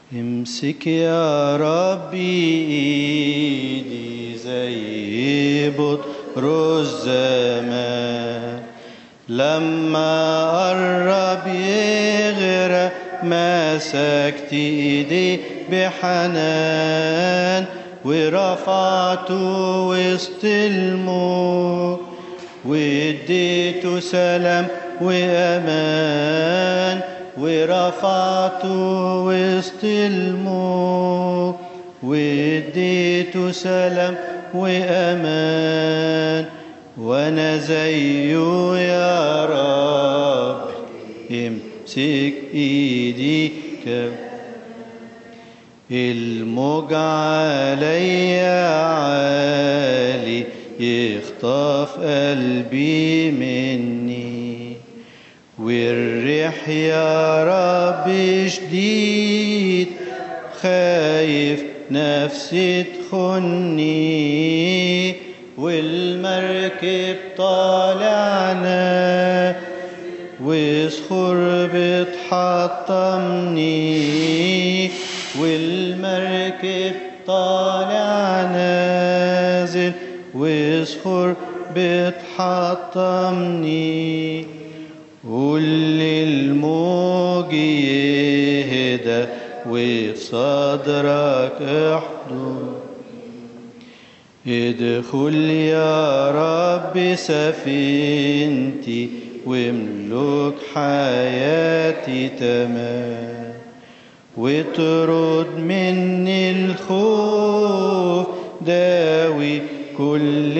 امسك يا ربي ايدي زي بطر الزمان لما قرب يغرق مسكت ايدي بحنان ورفعته وسط الموج واديته سلام وامان ورفعته وسط الموج واديته سلام وامان وانا زيه يا رب امسك ايدي كم الموج عليا عالي يخطف قلبي مني والريح يا رب شديد خايف نفسي تخني والمركب طالعنا وصخور بتحطمني والمركب طالع نازل وصخور بتحطمني قول للموج يهدى وفي صدرك احضن ادخل يا رب سفينتي واملك حياتي تمام وترد مني الخوف داوي كل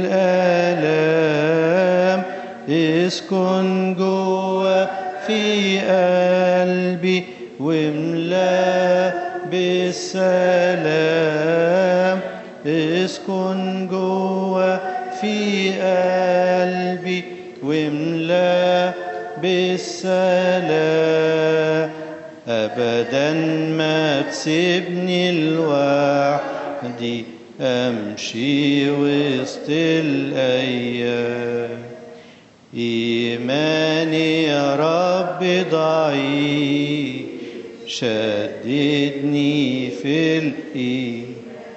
الآلام اسكن جوا في قلبي واملاه بالسلام اسكن جوا في قلبي واملاه بالسلام ابدا ما تسيبني لوحدي امشي وسط الايام ايماني يا رب ضعيف شددني في الايمان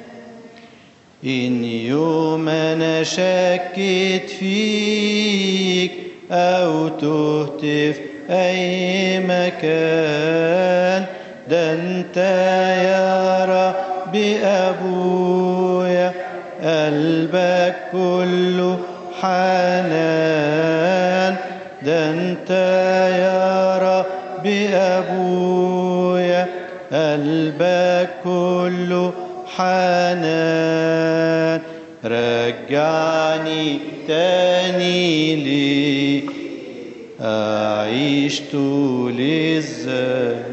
إن يوم أنا شكيت فيك أو تهت في أي مكان ده أنت يا رب أبويا قلبك كله حنان ده أنت يا رب أبويا قلبك كله حنان رجعني تاني لي أعيش طول الزمان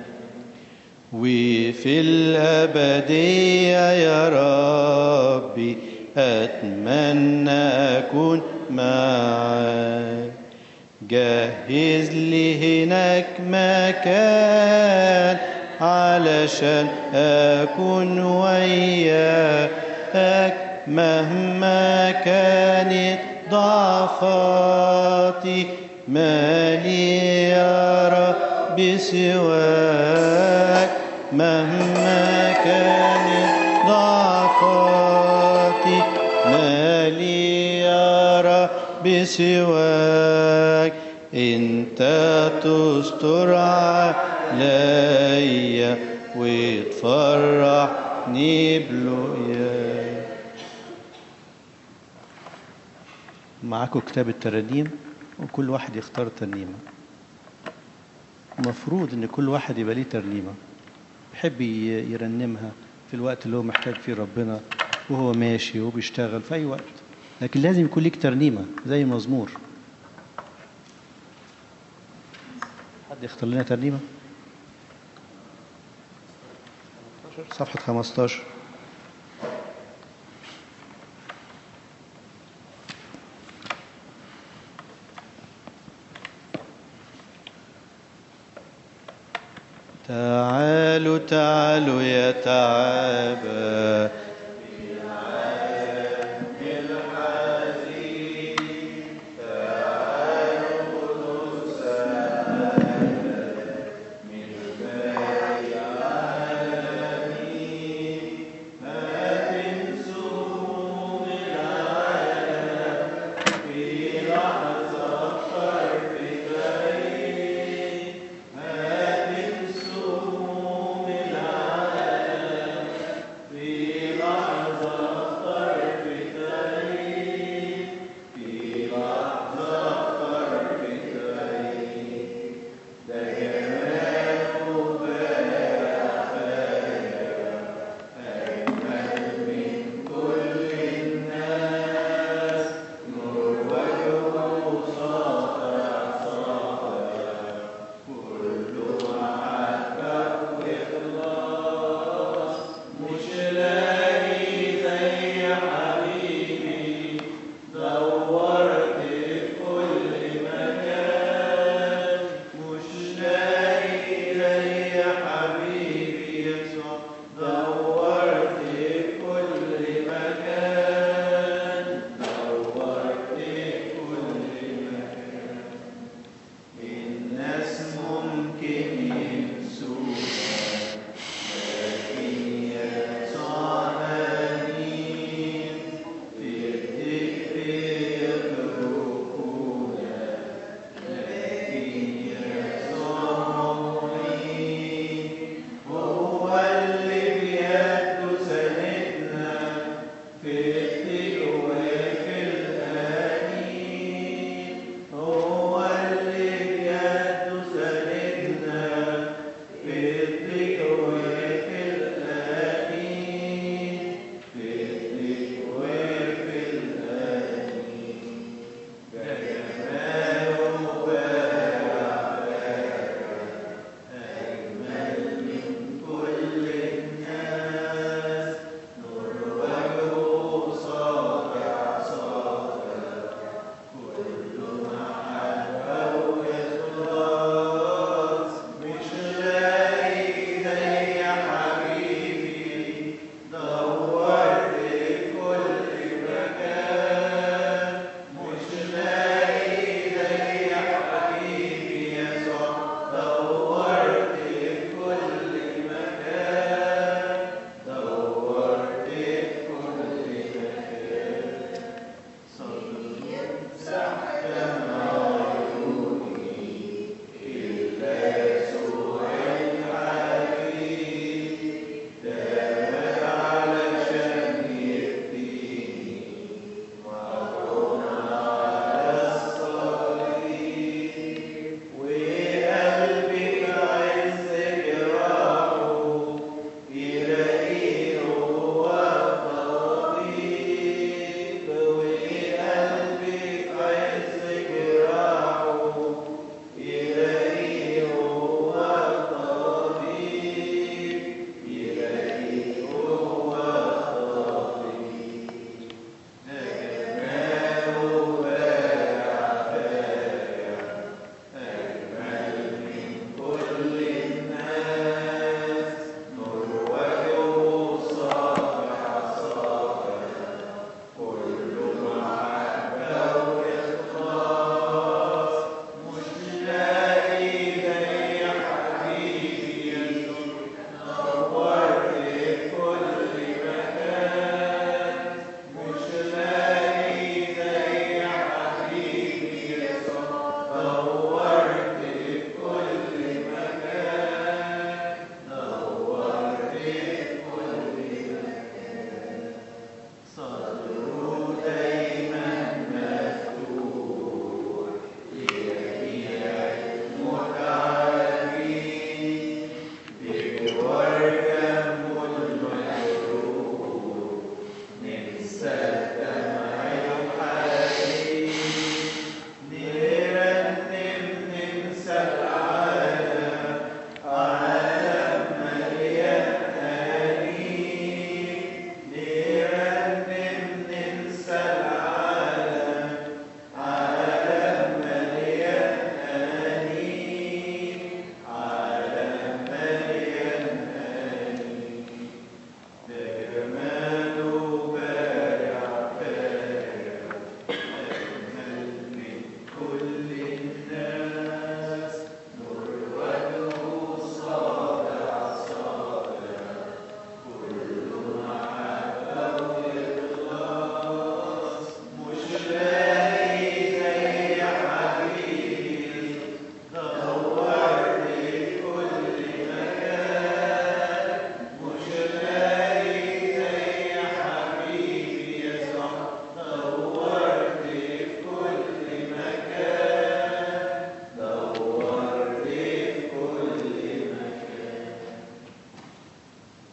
وفي الأبدية يا ربي أتمنى أكون معاك جهز لي هناك مكان علشان أكون وياك مهما كانت ضعفاتي مالي يا رب سواك مهما كانت ضعفاتي مالي يا رب سواك انت تستر عليا وتفرحني بلقياك معاكم كتاب الترانيم وكل واحد يختار ترنيمة المفروض ان كل واحد يبقى ليه ترنيمة يحب ي- يرنمها في الوقت اللي هو محتاج فيه ربنا وهو ماشي وهو بيشتغل في اي وقت لكن لازم يكون ليك ترنيمة زي مزمور حد يختار لنا ترنيمة صفحة 15 تعالوا تعالوا يا تعابى